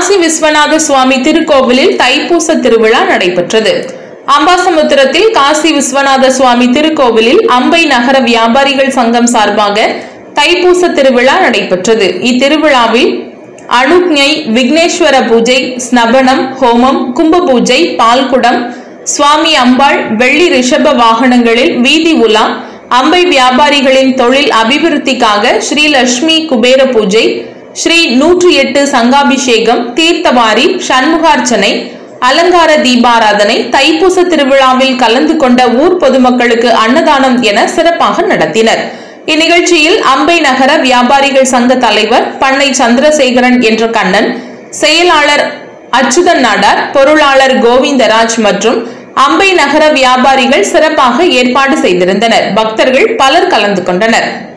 காசி விஸ்வநாத சுவாமி திருக்கோவிலில் தைப்பூச திருவிழா நடைபெற்றது அம்பாசமுத்திரத்தில் காசி விஸ்வநாத சுவாமி திருக்கோவிலில் அம்பை நகர வியாபாரிகள் சங்கம் சார்பாக தைப்பூச திருவிழா நடைபெற்றது இத்திருவிழாவில் அனுக்ஞை விக்னேஸ்வர பூஜை ஸ்னபனம் ஹோமம் கும்ப பூஜை பால்குடம் சுவாமி அம்பாள் வெள்ளி ரிஷப வாகனங்களில் வீதி உலா அம்பை வியாபாரிகளின் தொழில் அபிவிருத்திக்காக ஸ்ரீ லட்சுமி குபேர பூஜை ஸ்ரீ நூற்றி எட்டு சங்காபிஷேகம் தீர்த்தவாரி சண்முகார்ச்சனை அலங்கார தீபாராதனை தைப்பூச திருவிழாவில் கலந்து கொண்ட ஊர் பொதுமக்களுக்கு அன்னதானம் என சிறப்பாக நடத்தினர் இந்நிகழ்ச்சியில் அம்பை நகர வியாபாரிகள் சங்க தலைவர் பண்ணை சந்திரசேகரன் என்ற கண்ணன் செயலாளர் அச்சுதன் நாடார் பொருளாளர் கோவிந்தராஜ் மற்றும் அம்பை நகர வியாபாரிகள் சிறப்பாக ஏற்பாடு செய்திருந்தனர் பக்தர்கள் பலர் கலந்து கொண்டனர்